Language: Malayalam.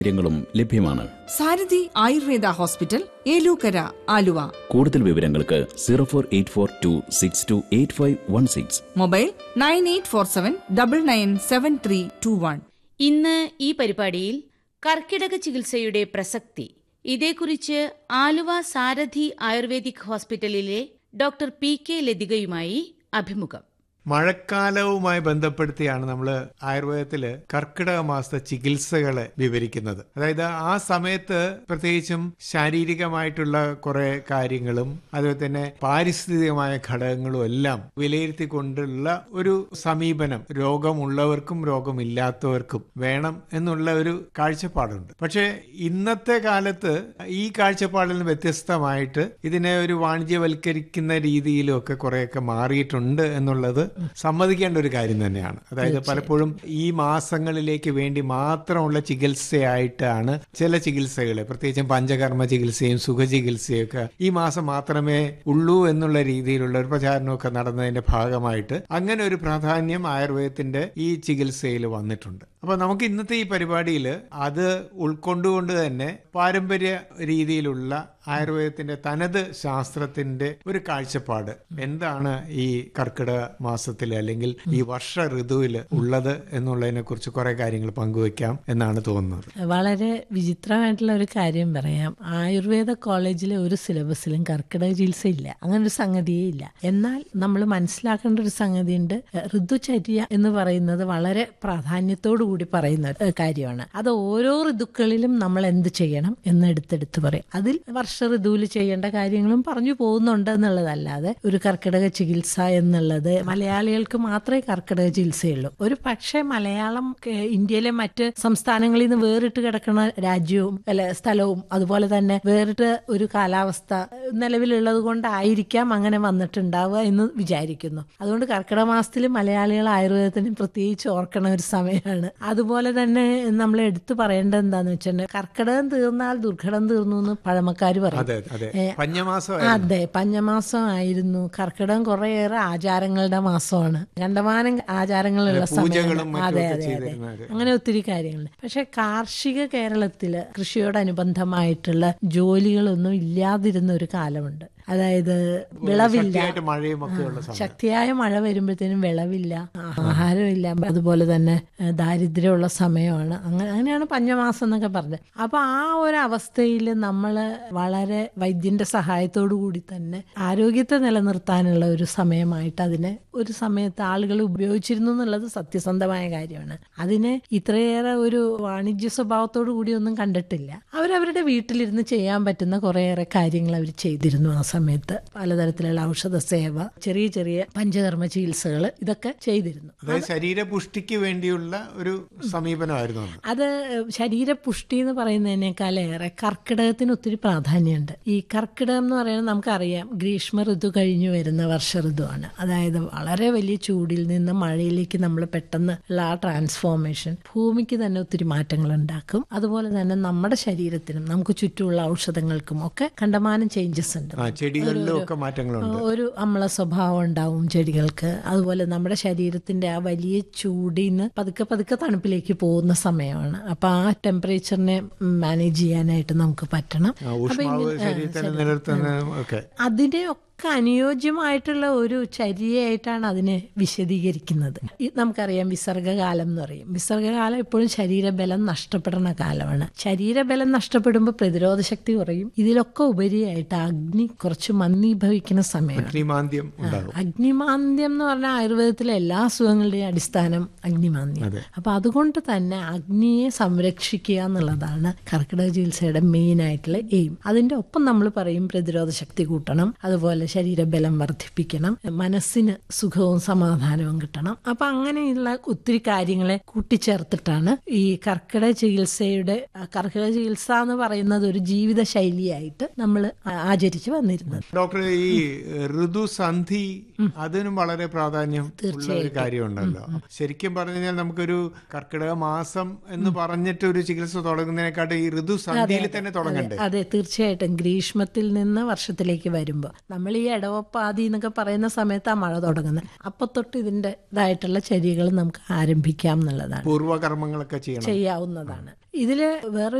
കാര്യങ്ങളും ലഭ്യമാണ് സാരഥി ആയുർവേദ ഹോസ്പിറ്റൽ ഏലൂക്കര ആലുവ കൂടുതൽ വിവരങ്ങൾക്ക് zero four eight four two six two eight five one six mobile nine eight four seven double nine seven three two one ഇന്ന് ഈ പരിപാടിയിൽ കർക്കിടക ചികിത്സയുടെ പ്രസക്തി ഇതേക്കുറിച്ച് Aluva Sarathi ayurvedic hospital doctor P K ലതികയുമായി അഭിമുഖം മഴക്കാലവുമായി ബന്ധപ്പെടുത്തിയാണ് നമ്മൾ ആയുർവേദത്തിൽ കർക്കിടക മാസത്തെ ചികിത്സകളെ വിവരിക്കുന്നത് അതായത് ആ സമയത്ത് പ്രത്യേകിച്ചും ശാരീരികമായിട്ടുള്ള കുറെ കാര്യങ്ങളും അതുപോലെ തന്നെ പാരിസ്ഥിതികമായ ഘടകങ്ങളും എല്ലാം വിലയിരുത്തിക്കൊണ്ടുള്ള ഒരു സമീപനം രോഗമുള്ളവർക്കും രോഗമില്ലാത്തവർക്കും വേണം എന്നുള്ള ഒരു കാഴ്ചപ്പാടുണ്ട് പക്ഷേ ഇന്നത്തെ കാലത്ത് ഈ കാഴ്ചപ്പാടിൽ നിന്ന് വ്യത്യസ്തമായിട്ട് ഇതിനെ ഒരു വാണിജ്യവൽക്കരിക്കുന്ന രീതിയിലും ഒക്കെ കുറെയൊക്കെ മാറിയിട്ടുണ്ട് എന്നുള്ളത് സമ്മതിക്കേണ്ട ഒരു കാര്യം തന്നെയാണ് അതായത് പലപ്പോഴും ഈ മാസങ്ങളിലേക്ക് വേണ്ടി മാത്രമുള്ള ചികിത്സയായിട്ടാണ് ചില ചികിത്സകളെ പ്രത്യേകിച്ചും പഞ്ചകർമ്മ ചികിത്സയും സുഖചികിത്സയും ഒക്കെ ഈ മാസം മാത്രമേ ഉള്ളൂ എന്നുള്ള രീതിയിലുള്ള ഒരു പ്രചാരണമൊക്കെ നടന്നതിന്റെ ഭാഗമായിട്ട് അങ്ങനെ ഒരു പ്രാധാന്യം ആയുർവേദത്തിന്റെ ഈ ചികിത്സയിൽ വന്നിട്ടുണ്ട് അപ്പൊ നമുക്ക് ഇന്നത്തെ ഈ പരിപാടിയിൽ അത് ഉൾക്കൊണ്ടുകൊണ്ട് തന്നെ പാരമ്പര്യ രീതിയിലുള്ള ആയുർവേദത്തിന്റെ തനത് ശാസ്ത്രത്തിന്റെ ഒരു കാഴ്ചപ്പാട് എന്താണ് ഈ കർക്കിടക മാസത്തിൽ അല്ലെങ്കിൽ ഈ വർഷ ഋതുവിൽ ഉള്ളത് എന്നുള്ളതിനെ കുറിച്ച് കുറെ കാര്യങ്ങൾ പങ്കുവെക്കാം എന്നാണ് തോന്നുന്നത് വളരെ വിചിത്രമായിട്ടുള്ള ഒരു കാര്യം പറയാം ആയുർവേദ കോളേജിലെ ഒരു സിലബസിലും കർക്കിടക ചികിത്സ ഇല്ല അങ്ങനെ ഒരു സംഗതിയേ ഇല്ല എന്നാൽ നമ്മൾ മനസ്സിലാക്കേണ്ട ഒരു സംഗതിയുണ്ട് ഋതുചര്യ എന്ന് പറയുന്നത് വളരെ പ്രാധാന്യത്തോടു കൂടി പറയുന്ന ഒരു കാര്യമാണ് അത് ഓരോ ഋതുക്കളിലും നമ്മൾ എന്ത് ചെയ്യണം എന്ന് എടുത്തെടുത്ത് പറയും അതിൽ വർഷ ഋതുവിൽ ചെയ്യേണ്ട കാര്യങ്ങളും പറഞ്ഞു പോകുന്നുണ്ട് എന്നുള്ളതല്ലാതെ ഒരു കർക്കിടക ചികിത്സ എന്നുള്ളത് മലയാളികൾക്ക് മാത്രമേ കർക്കിടക ചികിത്സയുള്ളൂ ഒരു പക്ഷേ മലയാളം കേ- ഇന്ത്യയിലെ മറ്റ് സംസ്ഥാനങ്ങളിൽ നിന്ന് വേറിട്ട് കിടക്കുന്ന രാജ്യവും അല്ല സ്ഥലവും അതുപോലെ തന്നെ വേറിട്ട് ഒരു കാലാവസ്ഥ ഏഹ്, നിലവിലുള്ളത് കൊണ്ടായിരിക്കാം അങ്ങനെ വന്നിട്ടുണ്ടാവുക എന്ന് വിചാരിക്കുന്നു അതുകൊണ്ട് കർക്കിടക മാസത്തിൽ മലയാളികൾ ആയുർവേദത്തിന് പ്രത്യേകിച്ച് ഓർക്കണ ഒരു സമയമാണ് അതുപോലെ തന്നെ നമ്മൾ എടുത്തു പറയേണ്ടത് എന്താന്ന് വെച്ചിട്ടുണ്ടെങ്കിൽ കർക്കിടകം തീർന്നാൽ ദുർഘടം തീർന്നു എന്ന് പഴമക്കാർ പറയും അതെ അതെ ഏ, പഞ്ഞമാസം അതെ പഞ്ഞമാസം ആയിരുന്നു കർക്കിടകം കുറേയേറെ ആചാരങ്ങളുടെ മാസമാണ് കണ്ടമാനം ആചാരങ്ങളുള്ള പൂജകളും സമയമാണ് അതെ മറ്റുമൊക്കെ അതെ അതെ ചെയ്തിരുന്നത്. അങ്ങനെ ഒത്തിരി കാര്യങ്ങളുണ്ട് പക്ഷെ കാർഷിക കേരളത്തില് കൃഷിയോടനുബന്ധമായിട്ടുള്ള ജോലികളൊന്നും ഇല്ലാതിരുന്ന ഒരു കാലമുണ്ട് അതായത് വിളവില്ല ശക്തിയായിട്ട് മഴയും ഒക്കെ ഉള്ള സമയം ശക്തിയായ മഴ വരുമ്പോഴത്തേനും വിളവില്ല ആഹാരമില്ല അതുപോലെ തന്നെ ഏഹ്, ദാരിദ്ര്യമുള്ള സമയമാണ് അങ്ങനെ അങ്ങനെയാണ് പഞ്ഞമാസം എന്നൊക്കെ പറഞ്ഞത് അപ്പൊ ആ ഒരു അവസ്ഥയിൽ നമ്മൾ വളരെ വൈദ്യന്റെ സഹായത്തോടു കൂടി തന്നെ ആരോഗ്യത്തെ നിലനിർത്താനുള്ള ഒരു സമയമായിട്ട് അതിനെ ഒരു സമയത്ത് ആളുകൾ ഉപയോഗിച്ചിരുന്നു എന്നുള്ളത് സത്യസന്ധമായ കാര്യമാണ് അതിനെ ഇത്രയേറെ ഒരു വാണിജ്യ സ്വഭാവത്തോടു കൂടി ഒന്നും കണ്ടിട്ടില്ല അവരവരുടെ വീട്ടിലിരുന്ന് ചെയ്യാൻ പറ്റുന്ന കുറേയേറെ കാര്യങ്ങൾ അവർ ചെയ്തിരുന്നു ആ സമയത്ത് പലതരത്തിലുള്ള ഔഷധ സേവ ചെറിയ ചെറിയ പഞ്ചകർമ്മ ചികിത്സകൾ ഇതൊക്കെ ചെയ്തിരുന്നു അതായത് ശരീരപുഷ്ടിക്ക് വേണ്ടിയുള്ള ഒരു സമീപനമായിരുന്നു അന്ന് അത് ശരീരപുഷ്ടി എന്ന് പറയുന്നതിനേക്കാളേറെ കർക്കിടകത്തിന് ഒത്തിരി പ്രാധാന്യമുണ്ട് ഈ കർക്കിടകം എന്ന് പറയുന്നത് നമുക്കറിയാം ഗ്രീഷ്മ ഋതു കഴിഞ്ഞു വരുന്ന വർഷ ഋതുവാണ് അതായത് വളരെ വലിയ ചൂടിൽ നിന്ന് മഴയിലേക്ക് നമ്മൾ പെട്ടെന്ന് ഉള്ള ആ ട്രാൻസ്ഫോർമേഷൻ ഭൂമിക്ക് തന്നെ ഒത്തിരി മാറ്റങ്ങൾ ഉണ്ടാക്കും അതുപോലെ തന്നെ നമ്മുടെ ശരീരത്തിനും നമുക്ക് ചുറ്റുമുള്ള ഔഷധങ്ങൾക്കും ഒക്കെ കണ്ടമാനം ചേഞ്ചസ് ഉണ്ട് ആ ചെടികളിലും ഒക്കെ മാറ്റങ്ങളുണ്ട് ഒരു അമ്ല സ്വഭാവം ഉണ്ടാവും ചെടികൾക്ക് അതുപോലെ നമ്മുടെ ശരീരത്തിന്റെ ആ വലിയ ചൂടിന്ന് പതുക്കെ പതുക്കെ തണുപ്പിലേക്ക് പോകുന്ന സമയമാണ് അപ്പൊ ആ ടെമ്പറേച്ചറിനെ മാനേജ് ചെയ്യാനായിട്ട് നമുക്ക് പറ്റണം ആ, അപ്പൊ ഊഷ്മാവ് ഇങ്ങനെ- ആ, ശരീരത്തിൽ ശരി. നിലനിർത്തുന്നതും ഒക്കെ അതിനെയൊക്കെ അനുയോജ്യമായിട്ടുള്ള ഒരു ചര്യയായിട്ടാണ് അതിനെ വിശദീകരിക്കുന്നത് ഈ നമുക്കറിയാം വിസർഗകാലം എന്ന് പറയും വിസർഗകാലം എപ്പോഴും ശരീരബലം നഷ്ടപ്പെടുന്ന കാലമാണ് ശരീരബലം നഷ്ടപ്പെടുമ്പോൾ പ്രതിരോധ ശക്തി കുറയും ഇതിലൊക്കെ ഉപരിയായിട്ട് അഗ്നി കുറച്ച് മന്ദീഭവിക്കുന്ന സമയമാണ് അഗ്നിമാന്ദ്യം ഉണ്ടാകും അഗ്നിമാന്ദ്യം എന്ന് പറഞ്ഞാൽ ആയുർവേദത്തിലെ എല്ലാ അസുഖങ്ങളുടെയും അടിസ്ഥാനം അഗ്നിമാന്ദ്യം അതെ. അപ്പൊ അതുകൊണ്ട് തന്നെ അഗ്നിയെ സംരക്ഷിക്കുക എന്നുള്ളതാണ് കർക്കിടക ചികിത്സയുടെ മെയിൻ ആയിട്ടുള്ള എയിം അതിന്റെ ഒപ്പം നമ്മൾ പറയും പ്രതിരോധ ശക്തി കൂട്ടണം അതുപോലെ ശരീരബലം വർദ്ധിപ്പിക്കണം മനസ്സിന് സുഖവും സമാധാനവും കിട്ടണം അപ്പൊ അങ്ങനെയുള്ള ഒത്തിരി കാര്യങ്ങളെ കൂട്ടിച്ചേർത്തിട്ടാണ് ഈ കർക്കിടക ചികിത്സയുടെ ആ, കർക്കിടക ചികിത്സ എന്ന് പറയുന്നത് ഒരു ജീവിത ശൈലിയായിട്ട് നമ്മൾ ആചരിച്ചു വന്നിരുന്നത് ഡോക്ടർ ഈ ഋതുസന്ധി അതിനും വളരെ പ്രാധാന്യം ഉള്ള ഒരു കാര്യമുണ്ടല്ലോ ശരിക്കും പറഞ്ഞു കഴിഞ്ഞാൽ നമുക്കൊരു കർക്കിടക മാസം എന്ന് പറഞ്ഞിട്ട് ഒരു ചികിത്സ തുടങ്ങുന്നതിനെക്കാട്ടും ഈ ഋതുസന്ധിയിൽ തന്നെ തുടങ്ങണ്ടേ അതെ തീർച്ചയായിട്ടും ഗ്രീഷ്മത്തിൽ നിന്ന് വർഷത്തിലേക്ക് വരുമ്പോൾ നമ്മൾ ഈ ഈ ഇടവപ്പാതി എന്നൊക്കെ പറയുന്ന സമയത്താ മഴ തുടങ്ങുന്നത് അപ്പൊ തൊട്ട് ഇതിന്റെ ഇതായിട്ടുള്ള ചര്യകൾ നമുക്ക് ആരംഭിക്കാം എന്നുള്ളതാണ് പൂർവ്വകർമ്മങ്ങളൊക്കെ ചെയ്യണം ചെയ്യാവുന്നതാണ് ഇതില് വേറെ